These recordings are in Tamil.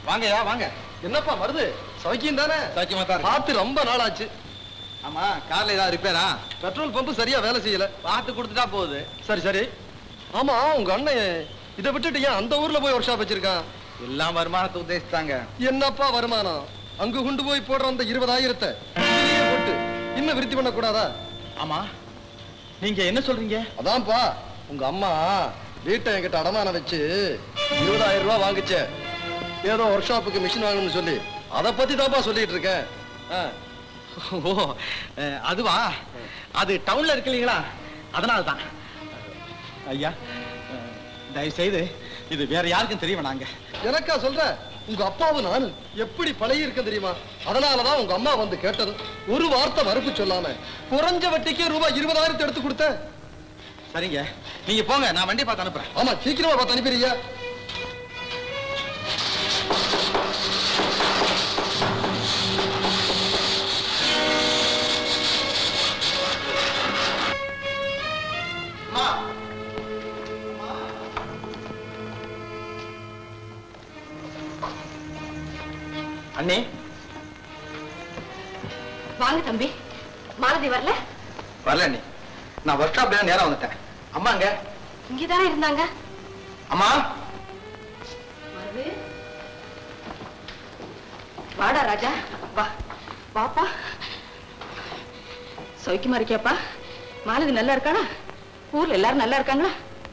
வாங்கயா வாங்க என்னப்பா வருது சௌக்கியம் தானே சௌக்கியமா தான் இருக்கு. பார்த்து ரொம்ப நாள் ஆச்சு ஆமா கார்ல ஏதாவது ரிப்பேரா பெட்ரோல் பம்பு சரியா வேலை செய்யல பார்த்து கொடுத்துட்டா போகுது சரி சரி ஆமா உங்க அண்ணன் இதை விட்டுட்டு ஏன் அந்த ஊர்ல போய் ஒர்க் ஷாப் வச்சிருக்கான் எல்லாம் வருமானத்தை உத்தேசித்தாங்க என்னப்பா வருமானம் அங்க கொண்டு போய் போடுற அந்த இருபதாயிரத்தை இதுலயே போட்டு இன்னும் விருத்தி பண்ண கூடாதா ஆமா நீங்க என்ன சொல்றீங்க அதான்ப்பா உங்க அம்மா வீட்டை என்கிட்ட அடமானம் வச்சு இருபதாயிரம் ரூபாய் வாங்குச்சே ஏதோ ஒர்க் ஷாப்புக்கு மிஷின் வாங்கணும்னு சொல்லி அதை பத்தி தான்ப்பா சொல்லிட்டு இருக்கேன் ஆ. ஓ அஹ், அதுவா அது டவுன்ல இருக்கு இல்லைங்களா அதனால தான் ஐயா அஹ், தயவு செய்து இது வேற யாருக்கும் தெரிய வேணாங்க எனக்கா சொல்ற உங்க அப்பாவும் நானு எப்படி பழகி இருக்க தெரியுமா அதனாலதான் உங்க அம்மா வந்து கேட்டது ஒரு வார்த்தை மறுப்பு சொல்லாம குறைஞ்ச வட்டிக்கே ரூபாய் இருபதாயிரத்தை எடுத்து கொடுத்தேன் சரிங்க நீங்க போங்க நான் வண்டி பார்த்து அனுப்புறேன் ஆமா சீக்கிரமா பார்த்து அனுப்பிடுங்க அண்ணே வாங்க தம்பி மாலதி வரல வரல அண்ணி நான் ஒர்க் ஷாப்ல நேரா வந்துட்டேன் அம்மாங்க இங்கதானே இருந்தாங்க அம்மா மருது வாடா ராஜா வா வாப்பா சௌக்கியமா இருக்கியாப்பா மாலதி நல்லா இருக்காளா ஊர்ல எல்லாரும் நல்லா இருக்காங்களா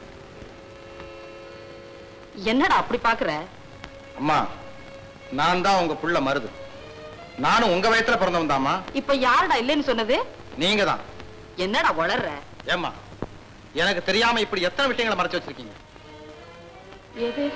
என்னடா அப்படி பாக்குற அம்மா நான் தான் உங்க புள்ள மருது நானும் உங்க வயத்துல பிறந்தவன் தாம்மா இப்ப யாருடா இல்லைன்னு சொன்னது நீங்க தான் என்னடா வளர்ற ஏம்மா எனக்கு தெரியாம இப்படி எத்தனை விஷயங்களை மறைச்சு வச்சிருக்கீங்க எது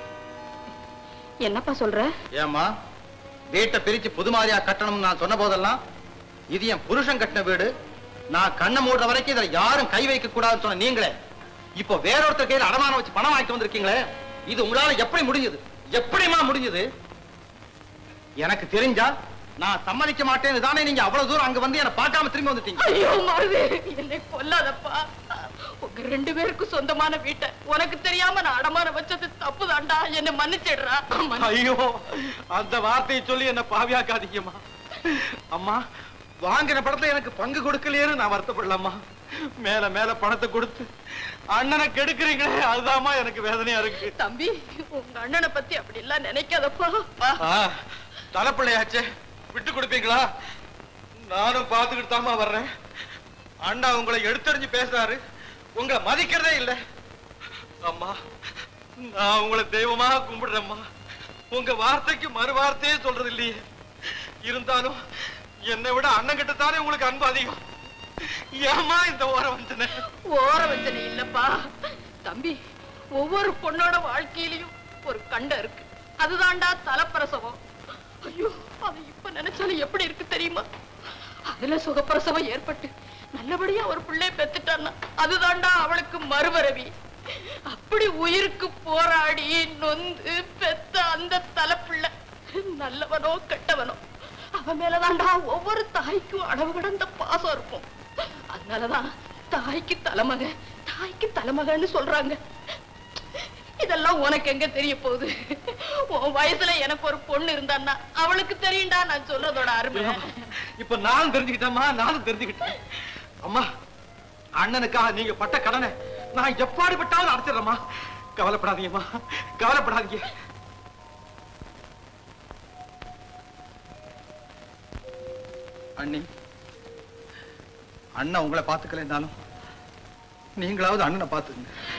என்னப்பா சொல்ற ஏம்மா வீட்டை பிரிச்சு புது மாதிரியா கட்டணும்னு நான் சொன்ன போதெல்லாம் இது என் புருஷன் கட்டின வீடு நான் கண்ணை மூடுற வரைக்கும் இதுல யாரும் கை வைக்க கூடாதுன்னு சொன்ன நீங்களே இப்போ வேறொருத்தர் கையில அடமானம் வச்சு பணம் வாங்கிட்டு வந்திருக்கீங்களே இது உங்களால எப்படி முடிஞ்சது எப்படிமா முடிஞ்சது எனக்கு தெரிஞ்சா நான் சம்மதிக்க மாட்டேன்னு தானே நீங்க அவ்வளவு தூரம் அங்க வந்து என்ன பார்க்காம திரும்பி வந்துட்டீங்க ஐயோ மருது என்னை கொல்லாதப்பா உங்க ரெண்டு பேருக்கும் சொந்தமான வீட்டை உனக்கு தெரியாம நான் அடமானம் வச்சது தப்புதான்டா என்ன மன்னிச்சிடுறா மன்னி- ஐயோ அந்த வார்த்தையை சொல்லி என்ன பாவியாக்காதீங்கம்மா அம்மா வாங்கின படத்துல எனக்கு பங்கு கொடுக்கலையேன்னு நான் வருத்தப்படலாமா மேல மேல பணத்தை கொடுத்து அண்ணனை கெடுக்குறீங்களே அதுதாம்மா எனக்கு வேதனையா இருக்கு தம்பி உங்க அண்ணனை பத்தி அப்படி எல்லாம் நினைக்காதப்பா பா. ஆ, தலைப்பிள்ளையாச்சே விட்டு கொடுப்பீங்களா நானும் பார்த்துக்கிட்டு தாமா வர்றேன் அண்ணா உங்களை எடுத்தறிஞ்சு பேசுறாரு உங்களை மதிக்கிறதே இல்லை அம்மா நான் உங்களை தெய்வமா கும்பிடுறேம்மா உங்க வார்த்தைக்கு மறு வார்த்தையே சொல்றது இல்லையே இருந்தாலும் என்னை விட அண்ணன் கிட்ட தானே உங்களுக்கு அன்பு அதிகம் ஏம்மா இந்த ஓரம் வந்தன ஓர வச்சனை இல்லப்பா தம்பி ஒவ்வொரு பொண்ணோட வாழ்க்கையிலயும் ஒரு கண்டம் இருக்கு அதுதான்டா தலைப்பிரசவம் ஐயோ அது இப்ப நினைச்சாலும் எப்படி இருக்கு தெரியுமா அதுல சுகப்பிரசவம் ஏற்பட்டு நல்லபடியா ஒரு பிள்ளைய பெத்துட்டான்னா அதுதான்டா அவளுக்கு மறுபிறவி அப்படி உயிருக்கு போராடி நொந்து பெத்த அந்த தலைப்பிள்ளை நல்லவனோ கெட்டவனோ அவன் மேலதான்டா ஒவ்வொரு தாய்க்கும் அளவு கடந்த பாசம் இருக்கும் அதனாலதான் தாய்க்கு தலைமக தாய்க்கு தலைமகன்னு சொல்றாங்க இதெல்லாம் உனக்கு எங்க தெரிய போகுது உன் வயசுல எனக்கு ஒரு பொண்ணு இருந்தான்னா அவளுக்கு தெரியும்டா நான் சொல்றதோட அருமை இப்ப நானும் தெரிஞ்சுக்கிட்டேம்மா நானும் தெரிஞ்சுக்கிட்டேன் அம்மா அண்ணனுக்காக நீங்க பட்ட கடனை நான் எப்பாடு பட்டாலும் அடைச்சிடுறேம்மா கவலைப்படாதீங்கம்மா கவலைப்படாதீங்க அண்ணி அண்ணன் உங்களை பாத்துக்கலைன்னாலும் நீங்களாவது அண்ணனை பாத்துங்க